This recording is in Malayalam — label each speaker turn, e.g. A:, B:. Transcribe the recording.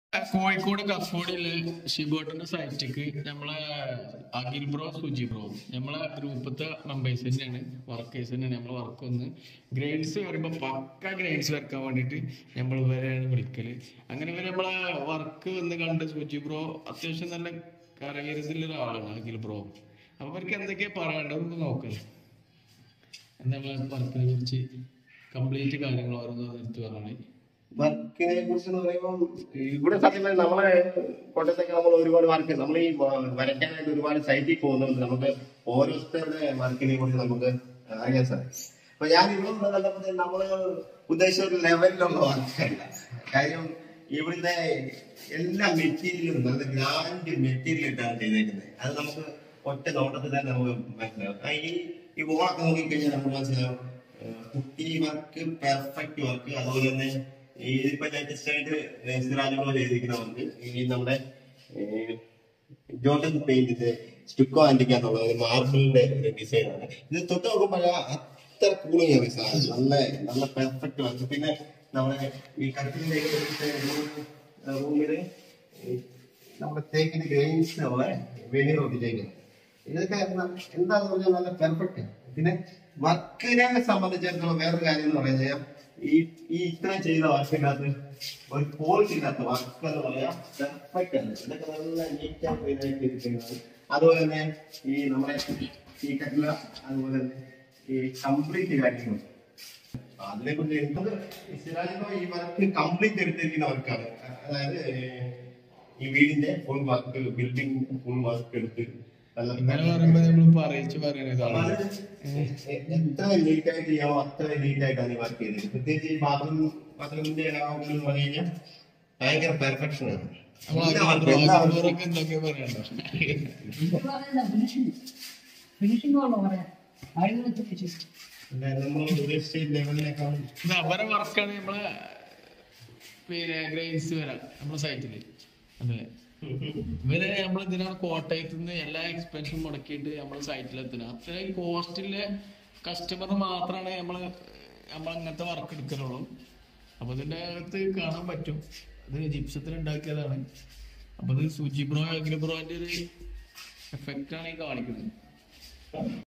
A: കോഴിക്കോട് കഫോടിയില് ഷിബോട്ടിന്റെ സൈറ്റിക്ക് നമ്മളെ അഖിൽ ബ്രോ സുജി ബ്രോ നമ്മളെ ഗ്രൂപ്പത്തെ മെമ്പേഴ്സ് തന്നെയാണ് വർക്കേഴ്സ് തന്നെയാണ് നമ്മളെ വർക്ക് ഒന്ന് ഗ്രേഡ്സ് വരുമ്പോ പക്ക ഗ്രേഡ്സ് വരക്കാൻ വേണ്ടിട്ട് നമ്മൾ ഇവരെയാണ് വിളിക്കല് അങ്ങനെ ഇവര് നമ്മളെ വർക്ക് വന്ന് കണ്ട് സുജി ബ്രോ അത്യാവശ്യം നല്ല കരകരുതിലുള്ള ഒരാളാണ് അഖിൽ ബ്രോ അപ്പൊ അവർക്ക് എന്തൊക്കെയാ പറയാണ്ടത് നോക്കാം എന്താ നമ്മളെ വർക്കിനെ കുറിച്ച് കംപ്ലീറ്റ് കാര്യങ്ങൾ ഓരോന്ന് എടുത്തു പറഞ്ഞാൽ
B: വർക്കിനെ കുറിച്ച് എന്ന് പറയുമ്പോൾ ഇവിടെ സത്യം പറഞ്ഞാൽ നമ്മളെ കോട്ടയത്തൊക്കെ നമ്മൾ ഒരുപാട് വർക്ക് നമ്മൾ ഈ വ- വരയ്ക്കാനായിട്ട് ഒരുപാട് സൈറ്റിൽ പോകുന്നുണ്ട് നമുക്ക് ഓരോരുത്തരുടെ വർക്കിനെ കുറിച്ച് നമുക്ക് അറിയാൻ സാധിക്കും അപ്പൊ ഞാൻ ഇവിടെ നിന്ന് കണ്ടപ്പോൾ നമ്മള് ഉദ്ദേശിച്ച ഒരു ലെവലിലുള്ള വർക്കല്ല കാര്യം ഇവിടുത്തെ എല്ലാ മെറ്റീരിയലും നല്ല ഗ്രാൻഡ് മെറ്റീരിയൽ ഇട്ടാണ് ചെയ്തേക്കുന്നത് അത് നമുക്ക് ഒറ്റ നോട്ടത്തിൽ തന്നെ നമുക്ക് മനസ്സിലാവും ആ ഈ ഈ വോളൊക്കെ നോക്കിക്കഴിഞ്ഞാൽ നമുക്ക് മനസ്സിലാവും ഏഹ് കുട്ടി വർക്ക് പെർഫെക്റ്റ് വർക്ക് അതുപോലെ തന്നെ ഈ ഇതിപ്പോ ലേറ്റസ്റ്റ് ആയിട്ട് സിറാജുകളോ ചെയ്തിരിക്കുന്ന വർക്ക് ഈ നമ്മുടെ ജോർഡൻ പെയിന്റിന്റെ സ്റ്റുക്കോ ആന്റിക്ക എന്നുള്ള ഒരു മാർബിളിന്റെ ഒരു ഡിസൈൻ ആണ് ഇത് തൊട്ട് നോക്കുമ്പോൾ അത്ര കൂളിംഗ് ആണ് സാധനം നല്ല നല്ല പെർഫെക്റ്റ് വർക്ക് പിന്നെ നമ്മുടെ ഈ കട്ടിലേക്ക് റൂമില് നമ്മുടെ തേക്കിന് ഗ്രെയിൻസ് ഉള്ള വെനീർ ഒട്ടിച്ചേക്കുന്നത് ഇതൊക്കെ എന്താ- എന്താന്ന് പറഞ്ഞാൽ നല്ല പെർഫെക്റ്റ് പിന്നെ വർക്കിനെ സംബന്ധിച്ചിടത്തോളം വേറൊരു കാര്യം എന്ന് പറഞ്ഞാൽ ഈ ഈ ഇത്ര ചെയ്ത വർക്കിനകത്ത് ഒരു ക്വാളിറ്റി ഇല്ലാത്ത വർക്ക് എന്ന് പറയാം പെർഫെക്റ്റ് ആണ് ഇതൊക്കെ നല്ല നീറ്റ് ആൻഡ് ക്ലീൻ ആയിട്ട് ഇരിക്കുന്നത് അതുപോലെ തന്നെ ഈ നമ്മുടെ ഈ കട്ടില അതുപോലെ തന്നെ ഈ കംപ്ലീറ്റ് കാര്യങ്ങൾ അതിനെ കുറിച്ച് എനിക്ക് സിറാജിനോ ഈ വർക്ക് കംപ്ലീറ്റ് എടുത്തിരിക്കുന്ന വർക്കാണ് അതായത് ഏഹ്, ഈ വീടിന്റെ full work building full work എടുത്ത് നല്ല
A: ഇങ്ങനെ പറയുമ്പോ നമ്മൾ പറയിച്ച് പറയണ
B: അപ്പൊ
A: ഇതാണ്
B: അത് എത്ര നീറ്റ് ആയിട്ട് ചെയ്യാമോ അത്ര നീറ്റ് ആയിട്ടാണ് ഈ വർക്ക് ചെയ്തത് പ്രത്യേകിച്ച് ഈ ബാത്റൂം ബാത്റൂമിന്റെ ഇടവാക്കുകൾ എന്ന് പറഞ്ഞു കഴിഞ്ഞാൽ ഭയങ്കര പെർഫെക്ഷൻ ആണ് എല്ലാ work- എല്ലാ work-
A: നമ്മളൊക്കെ എന്തൊക്കെയാ പറയണ്ട
C: ഫിനിഷിംഗ് ഫിനിഷിംഗ് ഉള്ളു പറയാം ആയിരത്തി ഫിനിഷിംഗ്
B: പിന്നെ നമ്മൾ ഉദ്ദേശിച്ച ലെവലിനേക്കാളും
A: ഇത് അവരെ വർക്കാണ് നമ്മളെ പിന്നെ ഗ്രേസ് വരാം നമ്മളെ സൈറ്റില് അതെ ഇവര് നമ്മൾ ഇതിനാണ് കോട്ടയത്ത് നിന്ന് എല്ലാ എക്സ്പെൻസും മുടക്കിയിട്ട് നമ്മളെ സൈറ്റിൽ എത്തുന്നത് അത്രയും കോസ്റ്റിലെ കസ്റ്റമർ മാത്രമാണ് നമ്മള് നമ്മൾ അങ്ങനത്തെ വർക്ക് എടുക്കലുള്ളൂ അപ്പൊ ഇതിന്റെ അകത്ത് കാണാൻ പറ്റും ഇത് ജിപ്സത്തിൽ ഉണ്ടാക്കിയതാണ് അപ്പൊ ഇത് സുജി ബ്രോ അഖില ബ്രോന്റെ ഒരു എഫക്റ്റ് ആണ് ഈ കാണിക്കുന്നത്